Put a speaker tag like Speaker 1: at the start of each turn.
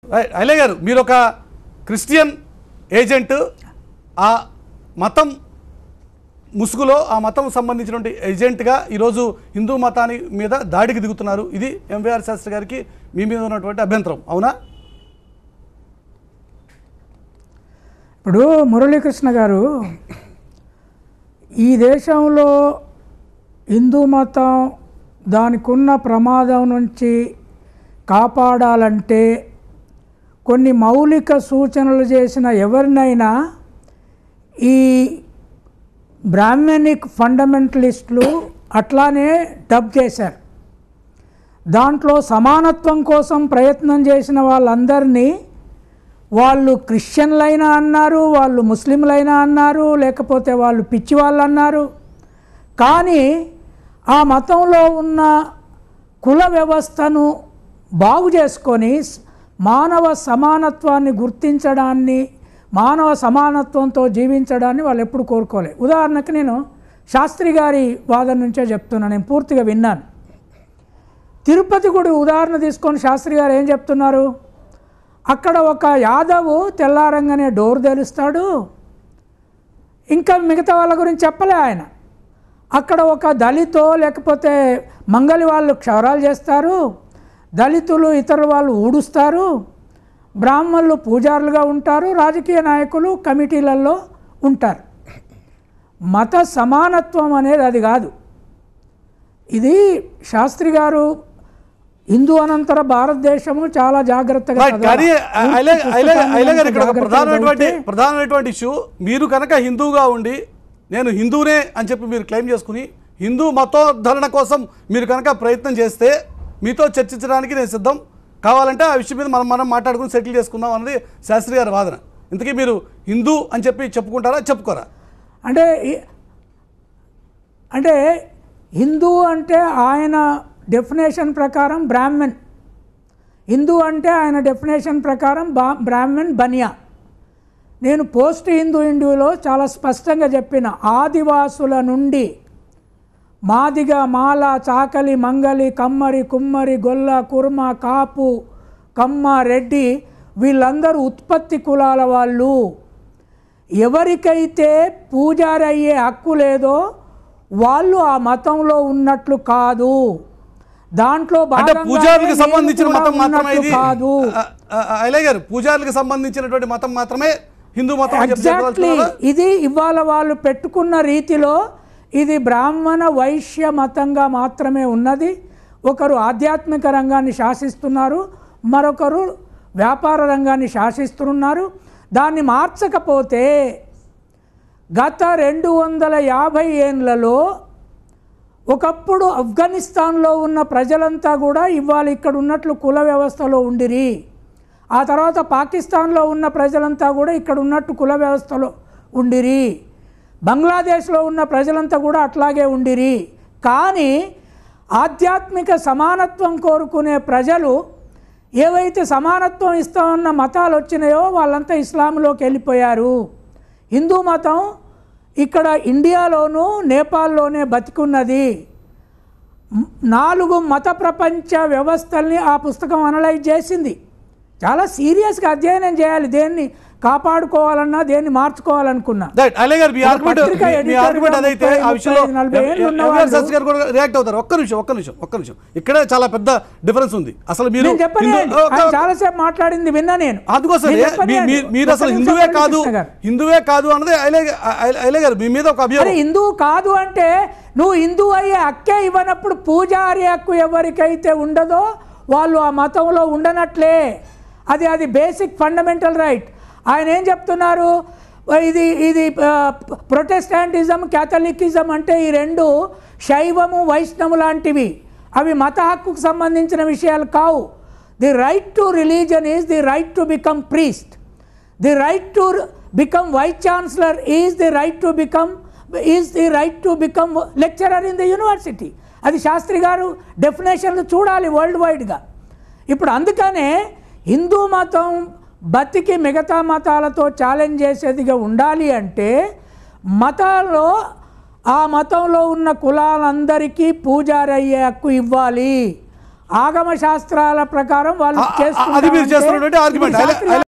Speaker 1: Right ఐలే గారు మీరు ఒక క్రిస్టియన్ ఏజెంట్ ఆ మతం ముసుగులో ఆ మతం సంబంధించినటువంటి ఏజెంట్గా ఈరోజు హిందూ మతాన్ని మీద దాడికి దిగుతున్నారు ఇది ఎంవీఆర్ శాస్త్రి గారికి మీ మీద ఉన్నటువంటి అభ్యంతరం అవునా
Speaker 2: ఇప్పుడు మురళీకృష్ణ గారు ఈ దేశంలో హిందూ మతం దానికి ఉన్న ప్రమాదం నుంచి కాపాడాలంటే కొన్ని మౌలిక సూచనలు చేసిన ఎవరినైనా ఈ బ్రాహ్మణిక్ ఫండమెంటలిస్టులు అట్లానే డబ్ చేశారు దాంట్లో సమానత్వం కోసం ప్రయత్నం చేసిన వాళ్ళందరినీ వాళ్ళు క్రిస్టియన్లైనా అన్నారు వాళ్ళు ముస్లింలైనా అన్నారు లేకపోతే వాళ్ళు పిచ్చి వాళ్ళు అన్నారు కానీ ఆ మతంలో ఉన్న కుల వ్యవస్థను బాగు చేసుకొని స్- మానవ సమానత్వాన్ని గుర్తించడాన్ని మానవ సమానత్వంతో జీవించడాన్ని వాళ్ళు ఎప్పుడు కోరుకోలే ఉదాహరణకు నేను శాస్త్రి గారి వాదన నుంచే చెప్తున్నాను నేను పూర్తిగా విన్నాను తిరుపతి గుడి ఉదాహరణ తీసుకొని శాస్త్రి గారు ఏం చెప్తున్నారు అక్కడ ఒక యాదవు తెల్లారంగానే డోర్ తెరుస్తాడు ఇంకా మిగతా వాళ్ళ గురించి చెప్పలే ఆయన అక్కడ ఒక దళితో లేకపోతే మంగలి వాళ్ళు క్షవరాలు చేస్తారు దళితులు ఇతర వాళ్ళు ఊడుస్తారు బ్రాహ్మణులు పూజారులుగా ఉంటారు రాజకీయ నాయకులు కమిటీలలో ఉంటారు మత సమానత్వం అనేది అది కాదు ఇది శాస్త్రి గారు హిందూ అనంతర భారతదేశము చాలా జాగ్రత్తగా
Speaker 1: రైట్ కానీ
Speaker 2: చదవాలి.
Speaker 1: ఐలే ఐలే ఐలే గారు ఇక్కడ ఒక
Speaker 2: జాగ్రత్తగా
Speaker 1: ప్రధానమైనటువంటి
Speaker 2: చదివితే
Speaker 1: ప్రధానమైనటువంటి ఇష్యూ మీరు కనుక హిందూగా ఉండి నేను హిందూనే అని చెప్పి మీరు క్లెయిమ్ చేసుకుని హిందూ మతోద్ధరణ కోసం మీరు కనుక ప్రయత్నం చేస్తే మీతో చర్చించడానికి నేను సిద్ధం కావాలంటే ఆ విషయం మీద మనం మనం మాట్లాడుకుని సెటిల్ చేసుకుందాం అన్నది శాస్త్రి గారి వాదన ఇంతకీ మీరు హిందూ అని చెప్పి చెప్పుకుంటారా చెప్పుకోరా
Speaker 2: అంటే ఈ- అంటే హిందూ అంటే ఆయన డెఫినేషన్ ప్రకారం బ్రాహ్మణ్ హిందూ అంటే ఆయన డెఫినేషన్ ప్రకారం బా బ్రాహ్మణ్ బనియా నేను పోస్ట్ హిందూ ఇండియాలో చాలా స్పష్టంగా చెప్పిన ఆదివాసుల నుండి మాదిగ మాల చాకలి మంగలి కమ్మరి కుమ్మరి గొల్ల కుర్మ కాపు కమ్మ రెడ్డి వీళ్ళందరూ ఉత్పత్తి కులాల వాళ్ళు ఎవరికైతే పూజారి అయ్యే హక్కు లేదో వాళ్ళు ఆ మతంలో ఉన్నట్లు కాదు దాంట్లో
Speaker 1: అంటే
Speaker 2: భాగంగానే
Speaker 1: పూజారులకు
Speaker 2: నేను
Speaker 1: సంబంధించిన
Speaker 2: కూడా
Speaker 1: మతం మాత్రమే
Speaker 2: ఉన్నట్లు
Speaker 1: ఇది
Speaker 2: కాదు
Speaker 1: ఆ, ఆ, ఆ, ఐలే గారు పూజారులకు సంబంధించినటువంటి మతం మాత్రమే హిందూ మతం అని చెప్పి
Speaker 2: ఎగ్జాక్ట్లీ
Speaker 1: చెప్పదలుచుకున్నారా?
Speaker 2: ఇది ఇవాళ వాళ్ళు పెట్టుకున్న రీతిలో ఇది బ్రాహ్మణ వైశ్య మతంగా మాత్రమే ఉన్నది ఒకరు ఆధ్యాత్మిక రంగాన్ని శాసిస్తున్నారు మరొకరు వ్యాపార రంగాన్ని శాసిస్తున్నారు దాన్ని మార్చకపోతే గత రెండు వందల యాభై ఏండ్లలో ఒకప్పుడు ఆఫ్ఘనిస్తాన్లో ఉన్న ప్రజలంతా కూడా ఇవాళ ఇక్కడ ఉన్నట్లు కుల వ్యవస్థలో ఉండిరి ఆ తర్వాత పాకిస్తాన్లో ఉన్న ప్రజలంతా కూడా ఇక్కడ ఉన్నట్టు కుల వ్యవస్థలో ఉండిరి బంగ్లాదేశ్లో ఉన్న ప్రజలంతా కూడా అట్లాగే ఉండిరి కానీ ఆధ్యాత్మిక సమానత్వం కోరుకునే ప్రజలు ఏవైతే సమానత్వం ఇస్తామన్న మతాలు వచ్చినాయో వాళ్ళంతా ఇస్లాంలోకి వెళ్ళిపోయారు హిందూ మతం ఇక్కడ ఇండియాలోనూ నేపాల్లోనే బతికున్నది మ్, నాలుగు మత ప్రపంచ వ్యవస్థల్ని ఆ పుస్తకం అనలైజ్ చేసింది చాలా సీరియస్గా అధ్యయనం చేయాలి దేన్ని కాపాడుకోవాలన్నా దేన్ని మార్చుకోవాలనుకున్నా
Speaker 1: రైట్ అలే గారు మీ
Speaker 2: ఒక
Speaker 1: ఆర్గ్యుమెంట్
Speaker 2: పత్రిక
Speaker 1: మీ
Speaker 2: editor
Speaker 1: ఆర్గ్యుమెంట్
Speaker 2: గా
Speaker 1: అదైతే
Speaker 2: ముప్పై,
Speaker 1: ఆ విషయంలో
Speaker 2: ముప్పై, నలభై ఏళ్ళు ఉన్న
Speaker 1: ఎంవీఆర్
Speaker 2: వాళ్ళు-
Speaker 1: శాస్త్రి గారు కూడా రియాక్ట్ అవుతారు ఒక్క నిమిషం ఒక్క నిమిషం ఒక్క నిమిషం ఇక్కడే చాలా పెద్ద డిఫరెన్స్ ఉంది అసలు మీరు
Speaker 2: నేను చెప్పలేదు
Speaker 1: హిందూ- ఒక-
Speaker 2: ఆయన చాలాసేపు మాట్లాడింది విన్నా నేను
Speaker 1: అందుకోసం
Speaker 2: మీరు
Speaker 1: మీ-
Speaker 2: చెప్పనియండి.
Speaker 1: మీ- మీరు అసలు
Speaker 2: ఒక్క నిమిషం
Speaker 1: హిందువే
Speaker 2: ఆగండి
Speaker 1: కాదు
Speaker 2: కృష్ణ గారు.
Speaker 1: హిందువే కాదు అన్నది ఐలే ఐ- ఐలే గారు మీ మీద ఒక
Speaker 2: అరే
Speaker 1: అభియోగం
Speaker 2: హిందూ కాదు అంటే నువ్వు హిందూ అయ్యే హక్కే ఇవ్వనప్పుడు పూజారి హక్కు ఎవరికైతే ఉండదో వాళ్ళు ఆ మతంలో ఉండనట్లే అది అది బేసిక్ ఫండమెంటల్ రైట్ ఆయన ఏం చెప్తున్నారు ఇది ఇది ప్రొటెస్టాంటిజం క్యాథలికిజం అంటే ఈ రెండు శైవము వైష్ణవు లాంటివి అవి మత హక్కుకు సంబంధించిన విషయాలు కావు the right to religion is the right to become priest the right to become vice chancellor is the right to become is the right to become lecturer in the university అది శాస్త్రి గారు డెఫినేషన్లు చూడాలి వరల్డ్ వైడ్గా ఇప్పుడు అందుకనే హిందూ మతం బతికి మిగతా మతాలతో challenge చేసేదిగా ఉండాలి అంటే మతాల్లో ఆ మతంలో ఉన్న కులాలందరికీ పూజారి అయ్యే హక్కు ఇవ్వాలి ఆగమ శాస్త్రాల ప్రకారం వాళ్ళు
Speaker 1: ఆ- ఆ- అది మీరు
Speaker 2: చేసుకుంటామంటే
Speaker 1: చేస్తున్నటువంటి argument.
Speaker 2: ఇప్పుడు
Speaker 1: I- I-
Speaker 2: శాస్త్రీయ